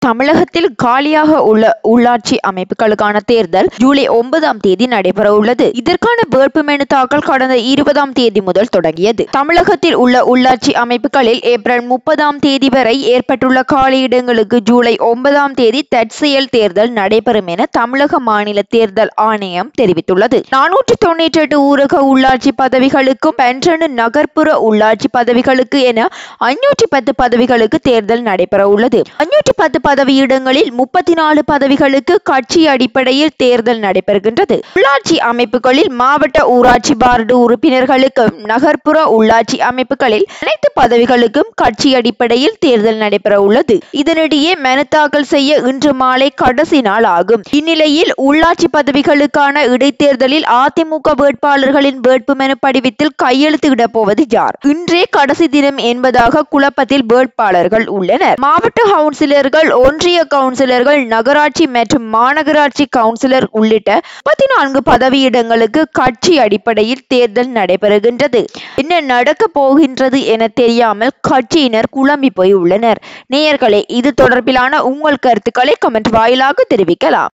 தமிழகத்தில் காலியாக உள்ள உள்ளாட்சி அமைப்புகளுக்கான தேர்தல் ஜூலை ஒன்பதாம் தேதி நடைபெற உள்ளது இதற்கான வேட்புமனு தாக்கல் கடந்த இருபதாம் தேதி முதல் தொடங்கியது தமிழகத்தில் உள்ள உள்ளாட்சி அமைப்புகளில் ஏப்ரல் முப்பதாம் தேதி வரை ஏற்பட்டுள்ள காலியிடங்களுக்கு ஜூலை ஒன்பதாம் தேதி தற்செயல் தேர்தல் நடைபெறும் என தமிழக மாநில தேர்தல் ஆணையம் தெரிவித்துள்ளது நானூற்றி தொண்ணூற்றி எட்டு ஊரக உள்ளாட்சி பதவிகளுக்கும் பன்னிரண்டு நகர்ப்புற உள்ளாட்சி பதவிகளுக்கு என ஐநூற்றி பத்து பதவிகளுக்கு தேர்தல் நடைபெற உள்ளது ஐநூற்றி பத்து பதவியிடங்களில் முப்பத்தி நாலு பதவிகளுக்கு கட்சி அடிப்படையில் தேர்தல் நடைபெறுகின்றது உள்ளாட்சி அமைப்புகளில் மாவட்ட ஊராட்சி வார்டு உறுப்பினர்களுக்கும் நகர்ப்புற உள்ளாட்சி அமைப்புகளில் அனைத்து பதவிகளுக்கும் கட்சி அடிப்படையில் தேர்தல் நடைபெற உள்ளது இதனிடையே மனு தாக்கல் செய்ய இன்று மாலை கடைசி நாள் ஆகும் இந்நிலையில் உள்ளாட்சி பதவிகளுக்கான இடைத்தேர்தலில் அதிமுக வேட்பாளர்களின் வேட்புமனு படிவத்தில் கையெழுத்து இடப்போவது யார் இன்றே கடைசி தினம் என்பதாக குழப்பத்தில் வேட்பாளர்கள் உள்ளனர் மாவட்ட கவுன்சிலர்கள் ஒன்றிய கவுன்சிலர்கள் நகராட்சி மற்றும் மாநகராட்சி கவுன்சிலர் உள்ளிட்ட பதினான்கு பதவியிடங்களுக்கு கட்சி அடிப்படையில் தேர்தல் நடைபெறுகின்றது என்ன நடக்க போகின்றது என தெரியாமல் கட்சியினர் குழம்பி போய் உள்ளனர் நேயர்களே இது தொடர்பிலான உங்கள் கருத்துக்களை கமெண்ட் வாயிலாக தெரிவிக்கலாம்